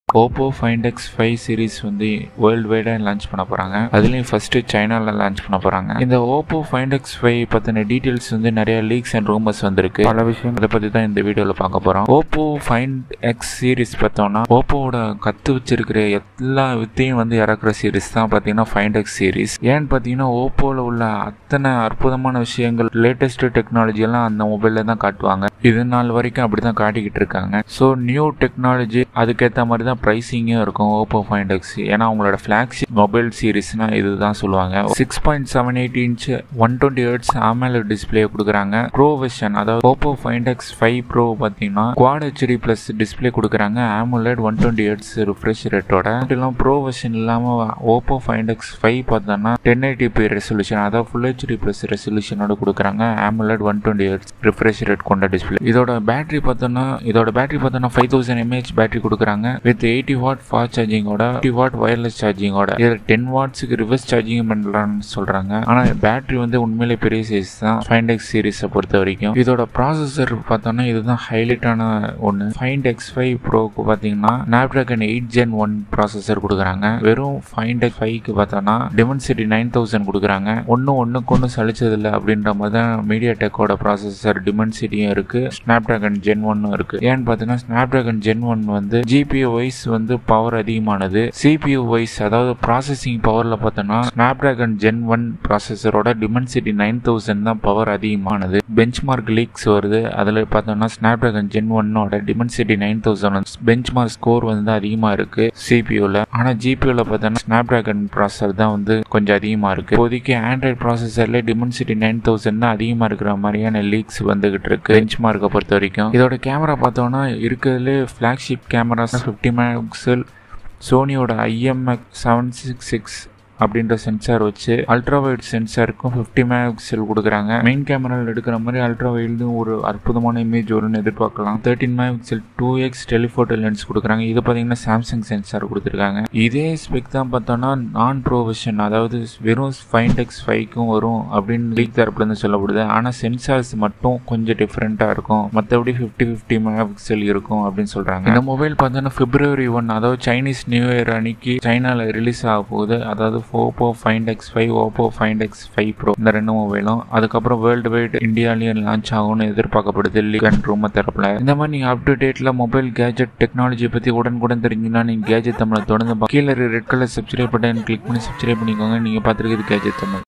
Oppo Find X five series வந்து world வைடாக launch பண்ண போகிறாங்க அதுலேயும் ஃபஸ்ட்டு சைனாவில் லான்ச் பண்ண போகிறாங்க இந்த ஓப்போ ஃபைண்ட் எக்ஸ் ஃபைவ் பற்றின டீட்டெயில்ஸ் வந்து நிறைய லீக்ஸ் அண்ட் ரூமர்ஸ் வந்திருக்கு பல விஷயம் அதை பற்றி தான் இந்த வீடியோவில் பார்க்க போகிறோம் ஓப்போ ஃபைண்ட் எக்ஸ் சீரிஸ் பார்த்தோம்னா ஓப்போவோட கற்று வச்சிருக்கிற எல்லா வித்தையும் வந்து இறக்குற சீரிஸ் தான் பார்த்தீங்கன்னா ஃபைண்ட் எக்ஸ் சீரிஸ் ஏன்னு பார்த்தீங்கன்னா ஓப்போவில் உள்ள அத்தனை அற்புதமான விஷயங்கள் லேட்டஸ்ட் டெக்னாலஜி எல்லாம் அந்த மொபைலில் தான் காட்டுவாங்க இது நாள் வரைக்கும் அப்படி தான் காட்டிக்கிட்டு இருக்காங்க ஸோ நியூ டெக்னாலஜி அதுக்கேற்ற மாதிரி தான் ப்ரைஸிங்கும் இருக்கும் ஓப்போ ஃபைண்ட் எக்ஸ் ஏன்னா அவங்களோட ஃப்ளாக்ஷிப் மொபைல் சீரிஸ்னால் இதுதான் சொல்லுவாங்க six point seven eight inch one twenty hertz AMOLED display கொடுக்குறாங்க ப்ரோ வெர்ஷன் அதாவது Oppo Find X five pro பார்த்தீங்கன்னா குவாட் ஹெச்டி ப்ளஸ் டிஸ்பிளே கொடுக்குறாங்க AMOLED one twenty hertz refresh ரேட்டோட இதெல்லாம் ப்ரோ வெர்ஷன் இல்லாமல் ஓப்போ ஃபைண்ட் எக்ஸ் ஃபைவ் பார்த்தோன்னா ten eighty P resolution அதாவது full HD plus ரெசல்யூஷனோட கொடுக்குறாங்க AMOLED one twenty hertz refresh rate கொண்ட டிஸ்பிளே இதோட பேட்டரி பார்த்தோன்னா இதோட பேட்டரி பார்த்தோன்னா ஃபைவ் தௌசண்ட் எம்ஏஹெச் பேட்டரி கொடுக்குறாங்க வித் எயிட்டி வாட் ஃபாஸ்ட் சார்ஜிங்கோட எயிட்டி வாட் வயர்லெஸ் சார்ஜிங்கோட இதில் டென் வாட்ஸுக்கு ரிவர்ஸ் சார்ஜிங் பண்ணலாம்னு சொல்கிறாங்க ஆனால் பேட்டரி வந்து உண்மையிலே பெரிய சைஸ் தான் ஃபைண்ட் எக்ஸ் சீரிஸை பொறுத்த வரைக்கும் இதோட ப்ராசஸர் பார்த்தோன்னா இதுதான் ஹைலைட்டான ஒன்று ஃபைண்ட் எக்ஸ் ஃபைவ் ப்ரோக்கு பார்த்தீங்கன்னா Snapdragon eight gen one processor கொடுக்குறாங்க வெறும் ஃபைண்ட் எக்ஸ் ஃபைவ்க்கு பார்த்தோன்னா டிமென்சிட்டி நைன் தௌசண்ட் கொடுக்குறாங்க ஒன்றும் ஒன்றுக்கு ஒன்று சளிச்சதில்லை அப்படின்ற மாதிரி தான் மீடியா டெக்கோட ப்ராசஸர் டிமென்சிட்டியும் இருக்குது ஸ்னாப்ட்ராகன் ஜென் ஒன்னும் இருக்குது ஏன்னு பார்த்தீங்கன்னா ஸ்னாப்ட்ராகன் ஜென் ஒன் வந்து ஜிபியூ வைஸ் வந்து பவர் அதிகமானது சிபியூ வைஸ் அதாவது ப்ராசஸிங் பவரில் பார்த்தோன்னா ஸ்னாப்ட்ராகன் ஜென் ஒன் ப்ராசஸரோட டிமென்சிட்டி நைன் தௌசண்ட் தான் பவர் அதிகமானது பெஞ்ச் மார்க் லீக்ஸ் வருது அதில் பார்த்தோம்னா ஸ்னாப்ட்ராகன் ஜென் ஒன்னோட Dimensity nine thousand benchmark score வந்து அதிகமாக இருக்கு சிபியூவில் ஆனால் ஜிபியூவில் பார்த்தோன்னா ஸ்னாப்ட்ராகன் ப்ராசஸர் தான் வந்து கொஞ்சம் அதிகமாக இருக்கு இப்போதைக்கு ஆண்ட்ராய்ட் ப்ராசஸர்ல டிமென்சிட்டி நைன் தௌசண்ட் தான் அதிகமாக இருக்கிற மாதிரியான லீக்ஸ் வந்துகிட்டு இருக்கு பெஞ்ச் மார்க்கை பொறுத்த வரைக்கும் இதோட கேமரா பார்த்தோம்னா இருக்கிறதுலே flagship cameras fifty megapixel சோனியோட ஐஎம்எக்ஸ் செவன் சிக்ஸ் சிக்ஸ் அப்படின்ற சென்சார் வச்சு அல்ட்ரா வைட் சென்சாருக்கும் ஃபிஃப்டி மெகா பிக்சல் கொடுக்குறாங்க மெயின் கேமராவில் எடுக்கிற மாதிரி அல்ட்ரா வைட்லையும் ஒரு அற்புதமான இமேஜ் வரும்னு எதிர்பார்க்கலாம் thirteen megapixel two X telephoto lens கொடுக்குறாங்க இது பார்த்தீங்கன்னா சாம்சங் சென்சார் கொடுத்துருக்காங்க இதே ஸ்பெக் தான் பார்த்தோன்னா நான் ப்ரோவிஷன் அதாவது வெறும் ஃபைண்ட் எக்ஸ் ஃபைவ்க்கும் வரும் அப்படின்னு லீக் தரப்புலேருந்து சொல்லப்படுது ஆனால் சென்சார்ஸ் மட்டும் கொஞ்சம் டிஃப்ரெண்ட்டாக இருக்கும் மற்றபடி ஃபிஃப்டி ஃபிஃப்டி மெகா பிக்சல் இருக்கும் அப்படின்னு சொல்கிறாங்க இந்த மொபைல் பார்த்தோன்னா பிப்ரவரி ஒன் அதாவது சைனீஸ் நியூ இயர் அன்னைக்கு சைனாவில் ரிலீஸ் ஆக போகுது அதாவது Oppo Find X five Oppo Find X five pro இந்த ரெண்டு மொபைலும் அதுக்கப்புறம் வேர்ல்டு வைட் இந்தியாலையும் லான்ச் ஆகும்னு எதிர்பார்க்கப்படுது லீக் அண்ட் ரூமர் தரப்புல இந்த மாதிரி நீங்கள் அப் டு டேட்டில் மொபைல் கேஜெட் டெக்னாலஜி பற்றி உடனுக்குடன் தெரிஞ்சுன்னா நீங்கள் கேஜெட் தமிழை தொடர்ந்து கீழே red colour subscribe button click பண்ணி சப்ஸ்கிரைப் பண்ணிக்கோங்க நீங்கள் பார்த்துருக்குது கேஜெட் தமிழ்